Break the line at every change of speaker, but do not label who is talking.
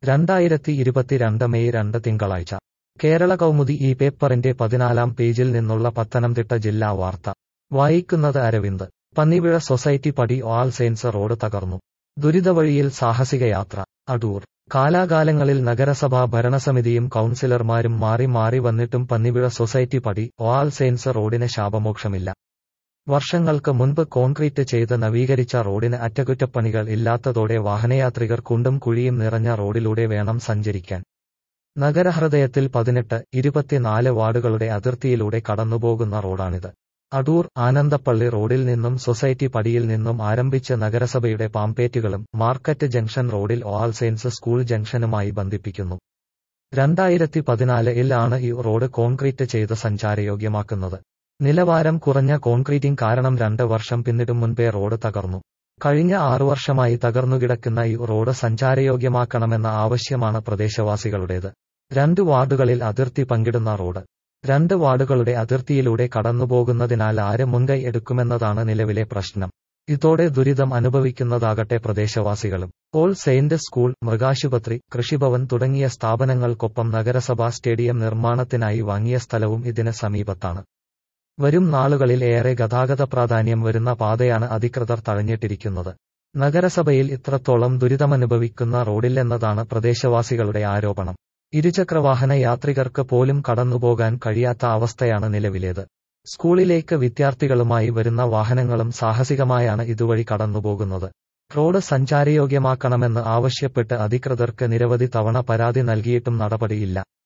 രണ്ടായിരത്തി ഇരുപത്തിരണ്ട് മെയ് രണ്ട് തിങ്കളാഴ്ച കേരള കൗമുദി ഈ പേപ്പറിന്റെ പതിനാലാം പേജിൽ നിന്നുള്ള പത്തനംതിട്ട ജില്ലാ വാർത്ത വായിക്കുന്നത് അരവിന്ദ് പന്നിവിഴ സൊസൈറ്റി പടി ഓൾ സെയിൻസ് റോഡ് തകർന്നു ദുരിതവഴിയിൽ സാഹസിക യാത്ര അടൂർ കാലാകാലങ്ങളിൽ നഗരസഭാ ഭരണസമിതിയും കൗൺസിലർമാരും മാറി മാറി വന്നിട്ടും പന്നിവിഴ സൊസൈറ്റി പടി ഓൾ സെയിൻസ് റോഡിന് ശാപമോക്ഷമില്ല വർഷങ്ങൾക്ക് മുൻപ് കോൺക്രീറ്റ് ചെയ്ത് നവീകരിച്ച റോഡിന് അറ്റകുറ്റപ്പണികൾ ഇല്ലാത്തതോടെ വാഹനയാത്രികർ കുണ്ടും കുഴിയും നിറഞ്ഞ റോഡിലൂടെ വേണം സഞ്ചരിക്കാൻ നഗരഹൃദയത്തിൽ പതിനെട്ട് ഇരുപത്തിനാല് വാർഡുകളുടെ അതിർത്തിയിലൂടെ കടന്നുപോകുന്ന റോഡാണിത് അടൂർ ആനന്ദപ്പള്ളി റോഡിൽ നിന്നും സൊസൈറ്റി പടിയിൽ നിന്നും ആരംഭിച്ച് നഗരസഭയുടെ പാമ്പേറ്റുകളും മാർക്കറ്റ് ജംഗ്ഷൻ റോഡിൽ ഓൾ സെയിൻസ് സ്കൂൾ ജംഗ്ഷനുമായി ബന്ധിപ്പിക്കുന്നു രണ്ടായിരത്തി പതിനാലിൽ ആണ് ഈ റോഡ് കോൺക്രീറ്റ് ചെയ്ത് സഞ്ചാരയോഗ്യമാക്കുന്നത് നിലവാരം കുറഞ്ഞ കോൺക്രീറ്റിംഗ് കാരണം രണ്ട് വർഷം പിന്നിടും മുൻപേ റോഡ് തകർന്നു കഴിഞ്ഞ ആറു വർഷമായി തകർന്നുകിടക്കുന്ന ഈ റോഡ് സഞ്ചാരയോഗ്യമാക്കണമെന്ന ആവശ്യമാണ് പ്രദേശവാസികളുടേത് രണ്ട് വാർഡുകളിൽ അതിർത്തി പങ്കിടുന്ന റോഡ് രണ്ട് വാർഡുകളുടെ അതിർത്തിയിലൂടെ കടന്നുപോകുന്നതിനാൽ ആര് മുൻകൈ എടുക്കുമെന്നതാണ് നിലവിലെ പ്രശ്നം ഇതോടെ ദുരിതം അനുഭവിക്കുന്നതാകട്ടെ പ്രദേശവാസികളും ഓൾ സെയിന്റ് സ്കൂൾ മൃഗാശുപത്രി കൃഷിഭവൻ തുടങ്ങിയ സ്ഥാപനങ്ങൾക്കൊപ്പം നഗരസഭാ സ്റ്റേഡിയം നിർമ്മാണത്തിനായി വാങ്ങിയ സ്ഥലവും ഇതിന് സമീപത്താണ് വരും നാളുകളിൽ ഏറെ ഗതാഗത പ്രാധാന്യം വരുന്ന പാതയാണ് അധികൃതർ തഴഞ്ഞിട്ടിരിക്കുന്നത് നഗരസഭയിൽ ഇത്രത്തോളം ദുരിതമനുഭവിക്കുന്ന റോഡില്ലെന്നതാണ് പ്രദേശവാസികളുടെ ആരോപണം ഇരുചക്രവാഹന യാത്രികർക്ക് പോലും കടന്നുപോകാൻ കഴിയാത്ത അവസ്ഥയാണ് നിലവിലേത് സ്കൂളിലേക്ക് വിദ്യാർത്ഥികളുമായി വരുന്ന വാഹനങ്ങളും സാഹസികമായാണ് ഇതുവഴി കടന്നുപോകുന്നത് റോഡ് സഞ്ചാരയോഗ്യമാക്കണമെന്ന് ആവശ്യപ്പെട്ട് അധികൃതർക്ക് നിരവധി തവണ പരാതി നൽകിയിട്ടും നടപടിയില്ല